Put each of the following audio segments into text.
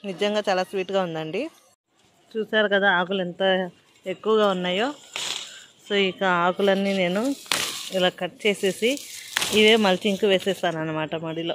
నిజంగా చాలా స్వీట్గా ఉందండి చూసారు కదా ఆకులు ఎంత ఎక్కువగా ఉన్నాయో సో ఇక ఆకులన్నీ నేను ఇలా కట్ చేసేసి ఇవే మల్చింగ్కి వేసేస్తాను అనమాట మడిలో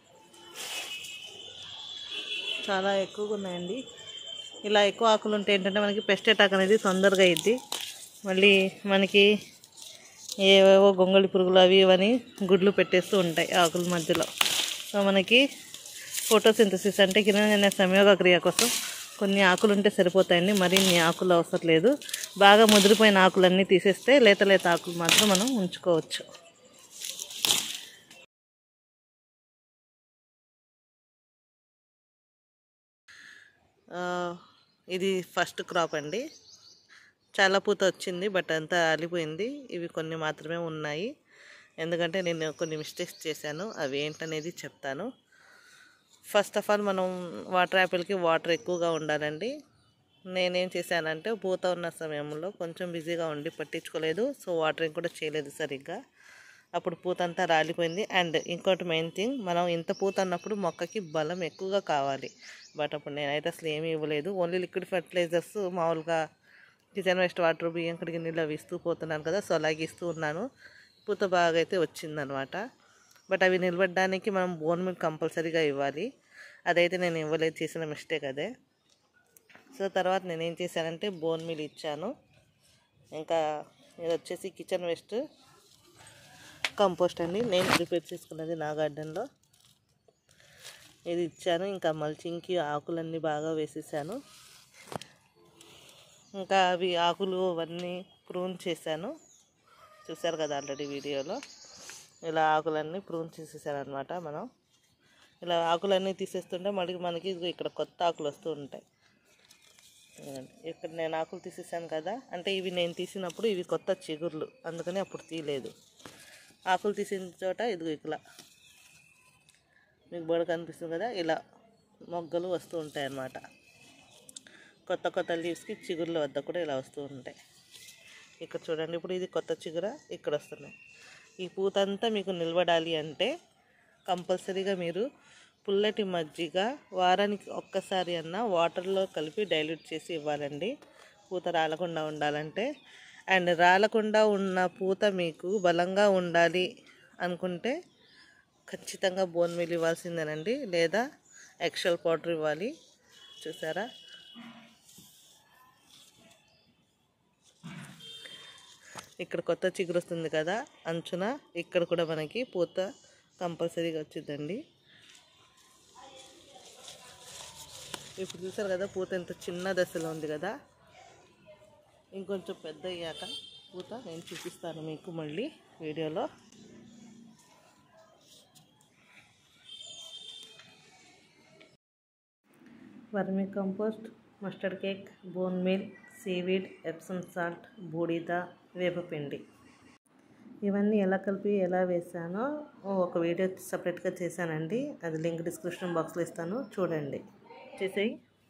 చాలా ఎక్కువగా ఉన్నాయండి ఇలా ఎక్కువ ఆకులు ఉంటే ఏంటంటే మనకి పెస్ట్ అటాక్ అనేది తొందరగా అయ్యిద్ది మళ్ళీ మనకి ఏవేవో గొంగళి పురుగులు అవి ఇవని గుడ్లు పెట్టేస్తూ ఉంటాయి ఆకుల మధ్యలో సో మనకి ఫోటోసింథసిస్ అంటే కింద సంయోగ క్రియ కోసం కొన్ని ఆకులు ఉంటే సరిపోతాయండి మరిన్ని ఆకులు అవసరం లేదు బాగా ముదిరిపోయిన ఆకులన్నీ తీసేస్తే లేత లేత ఆకులు మాత్రం మనం ఉంచుకోవచ్చు ఆ, ఇది ఫస్ట్ క్రాప్ అండి చాలా పూత వచ్చింది బట్ అంతా అలిపోయింది ఇవి కొన్ని మాత్రమే ఉన్నాయి ఎందుకంటే నేను కొన్ని మిస్టేక్స్ చేశాను అవి ఏంటనేది చెప్తాను ఫస్ట్ ఆఫ్ ఆల్ మనం వాటర్ యాపిల్కి వాటర్ ఎక్కువగా ఉండాలండి నేనేం చేశానంటే పూత ఉన్న సమయంలో కొంచెం బిజీగా ఉండి పట్టించుకోలేదు సో వాటరింగ్ కూడా చేయలేదు సరిగ్గా అప్పుడు పూత అంతా రాలిపోయింది అండ్ ఇంకోటి మెయిన్ థింగ్ మనం ఇంత పూత అన్నప్పుడు మొక్కకి బలం ఎక్కువగా కావాలి బట్ అప్పుడు నేనైతే అసలు ఏమీ ఇవ్వలేదు ఓన్లీ లిక్విడ్ ఫర్టిలైజర్స్ మామూలుగా కిచెన్ వేస్ట్ వాటర్ బియ్యం కడిగి నీళ్ళు అవి ఇస్తూ పోతున్నాను కదా సో అలాగే ఇస్తూ ఉన్నాను పూత బాగా అయితే వచ్చిందనమాట బట్ అవి నిలబడడానికి మనం బోన్ మిల్క్ కంపల్సరీగా ఇవ్వాలి అదైతే నేను ఇవ్వలేదు చేసిన మిస్టేక్ అదే సో తర్వాత నేను ఏం చేశానంటే బోన్ మిల్ ఇచ్చాను ఇంకా ఇది వచ్చేసి కిచెన్ వేస్ట్ కంపోస్ట్ అండి నేను ప్రిపేర్ చేసుకున్నది నా గార్డెన్లో ఇది ఇచ్చాను ఇంకా మల్చింగ్కి ఆకులన్నీ బాగా వేసేసాను ఇంకా అవి ఆకులు అవన్నీ ప్రూన్ చేశాను చూశారు కదా ఆల్రెడీ వీడియోలో ఇలా ఆకులన్నీ ప్రూన్ చేసేసాను అనమాట మనం ఇలా ఆకులన్నీ తీసేస్తుంటే మళ్ళీ మనకి ఇదిగో ఇక్కడ కొత్త ఆకులు వస్తూ ఉంటాయి ఇదిగోండి. ఇక్కడ నేను ఆకులు తీసేసాను కదా అంటే ఇవి నేను తీసినప్పుడు ఇవి కొత్త చిగుర్లు అందుకని అప్పుడు తీయలేదు ఆకులు తీసిన చోట ఇదిగో ఇలా మీకు బోడ కనిపిస్తుంది కదా ఇలా మొగ్గలు వస్తూ ఉంటాయి అన్నమాట కొత్త కొత్త లీవ్స్కి చిగుర్ల వద్ద కూడా ఇలా వస్తూ ఉంటాయి ఇక్కడ చూడండి ఇప్పుడు ఇది కొత్త చిగుర ఇక్కడ వస్తున్నాయి ఈ పూత అంతా మీకు నిలబడాలి అంటే కంపల్సరీగా మీరు పుల్లటి మజ్జిగ వారానికి ఒక్కసారి అన్న వాటర్లో కలిపి డైల్యూట్ చేసి ఇవ్వాలండి పూత రాలకుండా ఉండాలంటే అండ్ రాలకుండా ఉన్న పూత మీకు బలంగా ఉండాలి అనుకుంటే ఖచ్చితంగా బోన్ మిల్ ఇవ్వాల్సిందేనండి లేదా ఎక్సెల్ పౌడర్ ఇవ్వాలి చూసారా ఇక్కడ కొత్త చిగురు వస్తుంది కదా అంచున ఇక్కడ కూడా మనకి పూత కంపల్సరీగా వచ్చిందండి ఇప్పుడు చూసారు కదా పూత ఎంత చిన్న దశలో ఉంది కదా ఇంకొంచెం పెద్ద అయ్యాక పూత నేను చూపిస్తాను మీకు మళ్ళీ వీడియోలో vermicompost mustard cake bone meal seaweed Epsom salt బూడిద వేపపిండి ఇవన్నీ ఎలా కలిపి ఎలా వేసానో ఒక వీడియో సపరేట్గా చేశానండి అది లింక్ డిస్క్రిప్షన్ బాక్స్లో ఇస్తాను చూడండి చేసేయి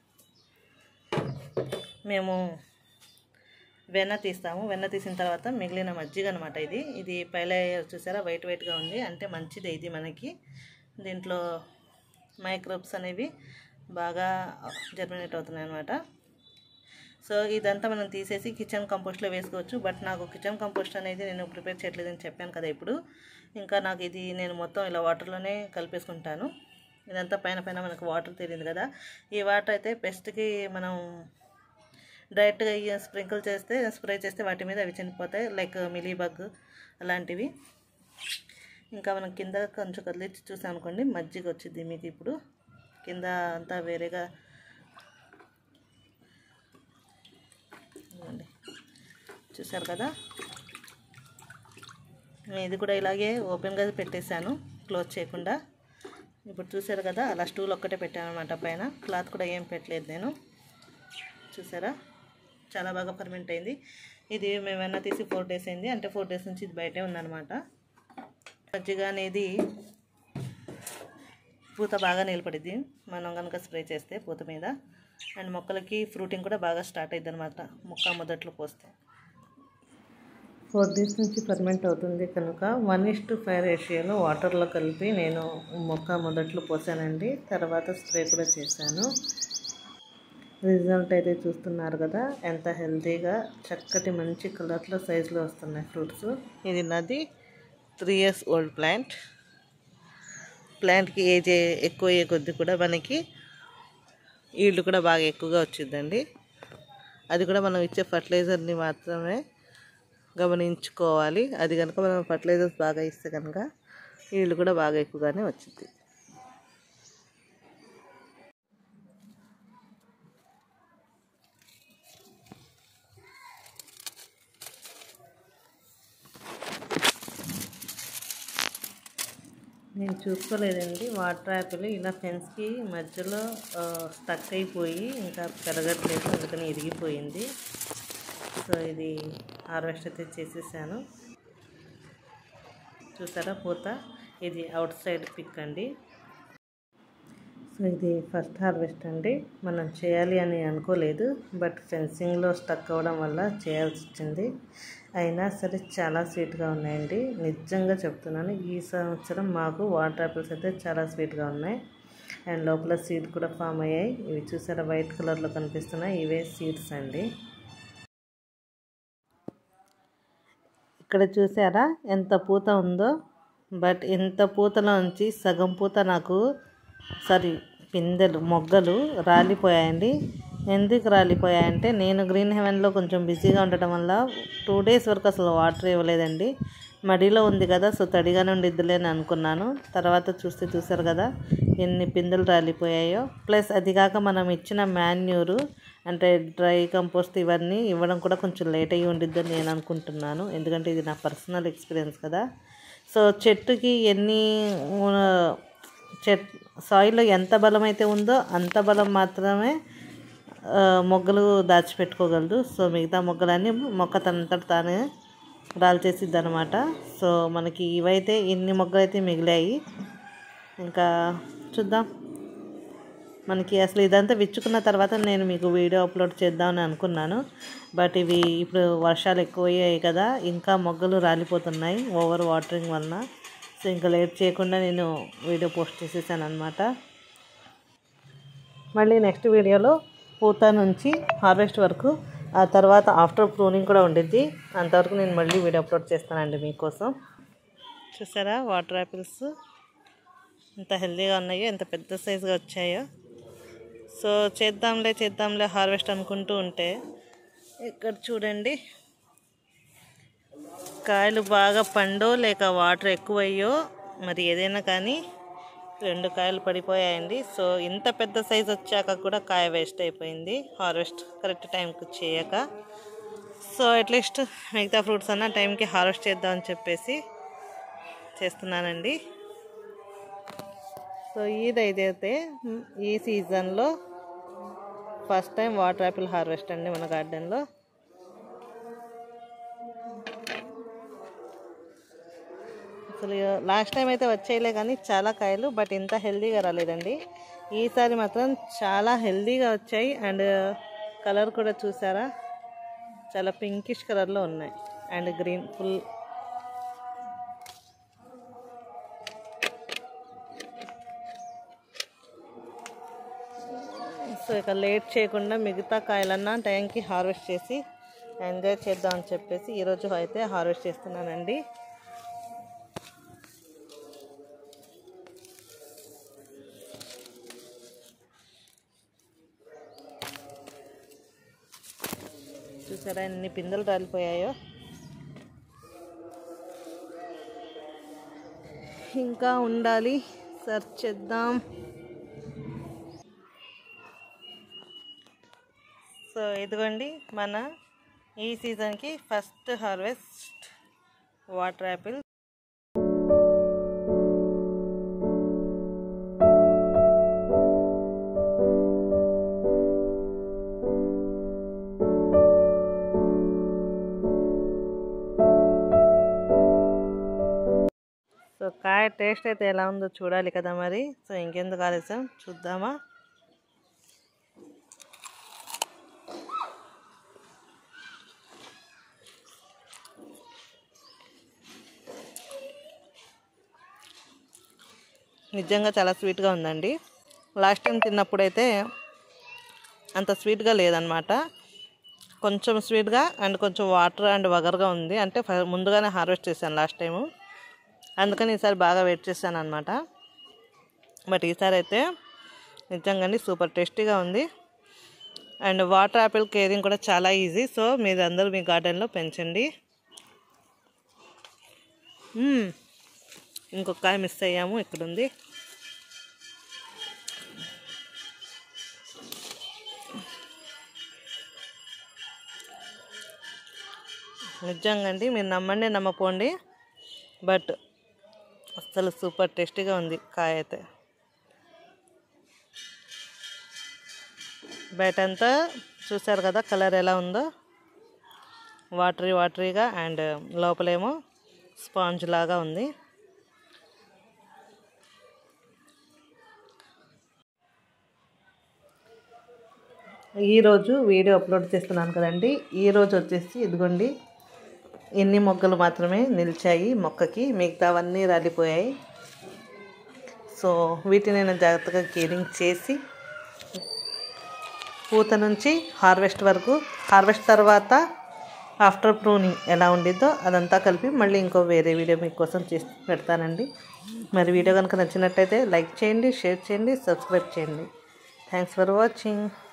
మేము వెన్న తీస్తాము వెన్న తీసిన తర్వాత మిగిలిన మజ్జిగ అనమాట ఇది ఇది పైల చూసారా వైట్ వైట్గా ఉంది అంటే మంచిది ఇది మనకి దీంట్లో మైక్రోబ్స్ అనేవి బాగా జర్మినేట్ అవుతున్నాయి అనమాట సో ఇదంతా మనం తీసేసి కిచెన్ కంపోస్ట్లో వేసుకోవచ్చు బట్ నాకు కిచెన్ కంపోస్ట్ అనేది నేను ప్రిపేర్ చేయట్లేదని చెప్పాను కదా ఇప్పుడు ఇంకా నాకు ఇది నేను మొత్తం ఇలా వాటర్లోనే కలిపేసుకుంటాను ఇదంతా పైన పైన మనకు వాటర్ తెలియదు కదా ఈ వాటర్ అయితే పెస్ట్కి మనం డైరెక్ట్గా స్ప్రింకిల్ చేస్తే స్ప్రే చేస్తే వాటి మీద అవి చనిపోతాయి లైక్ మిలీబగ్ అలాంటివి ఇంకా మనం కింద కొంచెం కదిలిచ్చి చూసాం అనుకోండి మజ్జిగ వచ్చింది మీకు ఇప్పుడు కింద అంతా వేరేగా ఇదిగోండి. చూసారు కదా నేను ఇది కూడా ఇలాగే ఓపెన్గా పెట్టేశాను క్లోజ్ చేయకుండా ఇప్పుడు చూసారు కదా అలా స్టూల్ ఒక్కటే పెట్టాను అనమాట పైన క్లాత్ కూడా ఏం పెట్టలేదు నేను చూసారా చాలా బాగా పర్మనెంట్ అయింది ఇది మేము వెన్న తీసి ఫోర్ డేస్ అయింది అంటే ఫోర్ డేస్ నుంచి ఇది బయటే ఉందన్నమాట మజ్జిగ అనేది పూత బాగా నిలబడిద్ది మనం కనుక స్ప్రే చేస్తే పూత మీద అండ్ మొక్కలకి ఫ్రూటింగ్ కూడా బాగా స్టార్ట్ అయింది అనమాట మొక్క మొదట్లో పోస్తే ఫోర్ డేస్ నుంచి ఫర్మెంట్ అవుతుంది కనుక వన్ ఇస్ టు ఫైవ్ రేషియోలో వాటర్లో కలిపి నేను మొక్క మొదట్లో పోసానండి తర్వాత స్ప్రే కూడా చేశాను రిజల్ట్ అయితే చూస్తున్నారు కదా ఎంత హెల్తీగా చక్కటి మంచి కలర్లో సైజులో వస్తున్నాయి ఫ్రూట్స్ ఇది నాది త్రీ ఇయర్స్ ఓల్డ్ ప్లాంట్ ప్లాంట్కి ఏజ్ ఎక్కువ అయ్యే కొద్దీ కూడా మనకి ఈల్డ్ కూడా బాగా ఎక్కువగా వచ్చిందండి అది కూడా మనం ఇచ్చే ఫర్టిలైజర్ని మాత్రమే గమనించుకోవాలి అది కనుక మనం ఫర్టిలైజర్స్ బాగా ఇస్తే కనుక ఈల్డ్ కూడా బాగా ఎక్కువగానే వచ్చింది నేను చూసుకోలేదండి వాటర్ యాపిల్ ఇలా ఫెన్స్కి మధ్యలో స్టక్ అయిపోయి ఇంకా పెరగట్లేదు అందుకని ఇరిగిపోయింది సో ఇది హార్వెస్ట్ అయితే చేసేసాను చూసారా పూత ఇది అవుట్ సైడ్ పిక్ అండి సో ఇది ఫస్ట్ హార్వెస్ట్ అండి మనం చేయాలి అని అనుకోలేదు బట్ ఫెన్సింగ్లో స్టక్ అవ్వడం వల్ల చేయాల్సి వచ్చింది అయినా సరే చాలా స్వీట్గా ఉన్నాయండి నిజంగా చెప్తున్నాను ఈ సంవత్సరం మాకు వాటర్ యాపిల్స్ అయితే చాలా స్వీట్గా ఉన్నాయి అండ్ లోపల సీడ్ కూడా ఫామ్ అయ్యాయి ఇవి చూసారా వైట్ కలర్లో కనిపిస్తున్నాయి ఇవే సీడ్స్ అండి ఇక్కడ చూసారా ఎంత పూత ఉందో బట్ ఇంత పూతలోంచి సగం పూత నాకు సారీ పిందెలు మొగ్గలు రాలిపోయాయండి ఎందుకు రాలిపోయాయంటే నేను గ్రీన్ హెవెన్లో కొంచెం బిజీగా ఉండటం వల్ల టూ డేస్ వరకు అసలు వాటర్ ఇవ్వలేదండి మడిలో ఉంది కదా సో తడిగానే ఉండిద్దిలే అని అనుకున్నాను తర్వాత చూస్తే చూసారు కదా ఎన్ని పిందెలు రాలిపోయాయో ప్లస్ అది కాక మనం ఇచ్చిన మాన్యూరు అంటే డ్రై కంపోస్ట్ ఇవన్నీ ఇవ్వడం కూడా కొంచెం లేట్ అయ్యి ఉండిద్దని నేను అనుకుంటున్నాను ఎందుకంటే ఇది నా పర్సనల్ ఎక్స్పీరియన్స్ కదా సో చెట్టుకి ఎన్ని చెట్ సాయిల్లో ఎంత బలం అయితే ఉందో అంత బలం మాత్రమే మొగ్గలు దాచిపెట్టుకోగలదు సో మిగతా మొగ్గలన్నీ మొక్క తనంతట తానే రాల్చేసిద్ది అనమాట సో మనకి ఇవైతే ఇన్ని మొగ్గలు అయితే మిగిలాయి ఇంకా చూద్దాం మనకి అసలు ఇదంతా విచ్చుకున్న తర్వాత నేను మీకు వీడియో అప్లోడ్ చేద్దామని అనుకున్నాను బట్ ఇవి ఇప్పుడు వర్షాలు ఎక్కువ అయ్యాయి కదా ఇంకా మొగ్గలు రాలిపోతున్నాయి ఓవర్ వాటరింగ్ వలన సో ఇంకా లేట్ చేయకుండా నేను వీడియో పోస్ట్ చేసేసాను అనమాట మళ్ళీ నెక్స్ట్ వీడియోలో పూత నుంచి హార్వెస్ట్ వరకు ఆ తర్వాత ఆఫ్టర్ ప్రూనింగ్ కూడా ఉండిద్ది అంతవరకు నేను మళ్ళీ వీడియో అప్లోడ్ చేస్తానండి మీకోసం చూసారా వాటర్ యాపిల్స్ ఎంత హెల్తీగా ఉన్నాయో ఎంత పెద్ద సైజుగా వచ్చాయో సో చేద్దాంలే చేద్దాంలే హార్వెస్ట్ అనుకుంటూ ఉంటే ఇక్కడ చూడండి కాయలు బాగా పండో లేక వాటర్ ఎక్కువయ్యో మరి ఏదైనా కానీ రెండు కాయలు పడిపోయాయండి సో ఇంత పెద్ద సైజ్ వచ్చాక కూడా కాయ వేస్ట్ అయిపోయింది హార్వెస్ట్ కరెక్ట్ టైంకి చేయక సో అట్లీస్ట్ మిగతా ఫ్రూట్స్ అన్న టైంకి హార్వెస్ట్ చేద్దామని చెప్పేసి చేస్తున్నానండి సో ఇదైతే ఈ సీజన్లో first time water apple harvest అండి మన గార్డెన్లో అసలు లాస్ట్ టైం అయితే వచ్చేయలే కానీ చాలా కాయలు బట్ ఇంత హెల్దీగా రాలేదండి ఈసారి మాత్రం చాలా హెల్దీగా వచ్చాయి అండ్ కలర్ కూడా చూసారా చాలా పింకిష్ కలర్లో ఉన్నాయి అండ్ గ్రీన్ ఫుల్ సో ఇక లేట్ చేయకుండా మిగతా కాయలన్నా టైంకి హార్వెస్ట్ చేసి ఎంజాయ్ చేద్దామని చెప్పేసి ఈరోజు అయితే హార్వెస్ట్ చేస్తున్నానండి చూసారా ఎన్ని పిందెలు రాలిపోయాయో ఇంకా ఉండాలి సర్చ్ చేద్దాం సో ఇదిగోండి మన ఈ సీజన్కి first harvest water apple so కాయ టేస్ట్ అయితే ఎలా ఉందో చూడాలి కదా మరి సో ఇంకెందుకు ఆలస్యం చూద్దామా నిజంగా చాలా స్వీట్గా ఉందండి లాస్ట్ టైం తిన్నప్పుడైతే అంత స్వీట్గా లేదనమాట కొంచెం స్వీట్గా అండ్ కొంచెం వాటర్ అండ్ వగర్గా ఉంది అంటే ఫ- ముందుగానే హార్వెస్ట్ చేశాను లాస్ట్ టైము అందుకని ఈసారి బాగా వెయిట్ చేశాను అనమాట బట్ ఈసారి అయితే నిజంగానే సూపర్ టేస్టీగా ఉంది అండ్ వాటర్ యాపిల్ కేరింగ్ కూడా చాలా ఈజీ సో మీరు అందరూ మీ గార్డెన్లో పెంచండి మ్మ్. ఇంకొక కాయ మిస్ అయ్యాము ఇక్కడ ఉంది నిజంగా అండి మీరు నమ్మండి నమ్మపోండి బట్ అసలు సూపర్ టేస్టీగా ఉంది కాయ అయితే బయట అంతా చూసారు కదా కలర్ ఎలా ఉందో వాటరీ వాటరీగా అండ్ లోపలేమో స్పాంజ్ లాగా ఉంది ఈరోజు వీడియో అప్లోడ్ చేస్తున్నాను కదండి ఈరోజు వచ్చేసి ఇదిగోండి ఎన్ని మొగ్గలు మాత్రమే నిలిచాయి మొక్కకి మిగతావన్నీ రాలిపోయాయి సో వీటిని నేను జాగ్రత్తగా కేరింగ్ చేసి పూత నుంచి హార్వెస్ట్ వరకు హార్వెస్ట్ తర్వాత ఆఫ్టర్ ప్రూనింగ్ ఎలా ఉండిద్దో అదంతా కలిపి మళ్ళీ ఇంకో వేరే వీడియో మీకోసం చేసి పెడతానండి మరి వీడియో కనుక నచ్చినట్టయితే లైక్ చేయండి షేర్ చేయండి సబ్స్క్రైబ్ చేయండి థ్యాంక్స్ ఫర్ వాచింగ్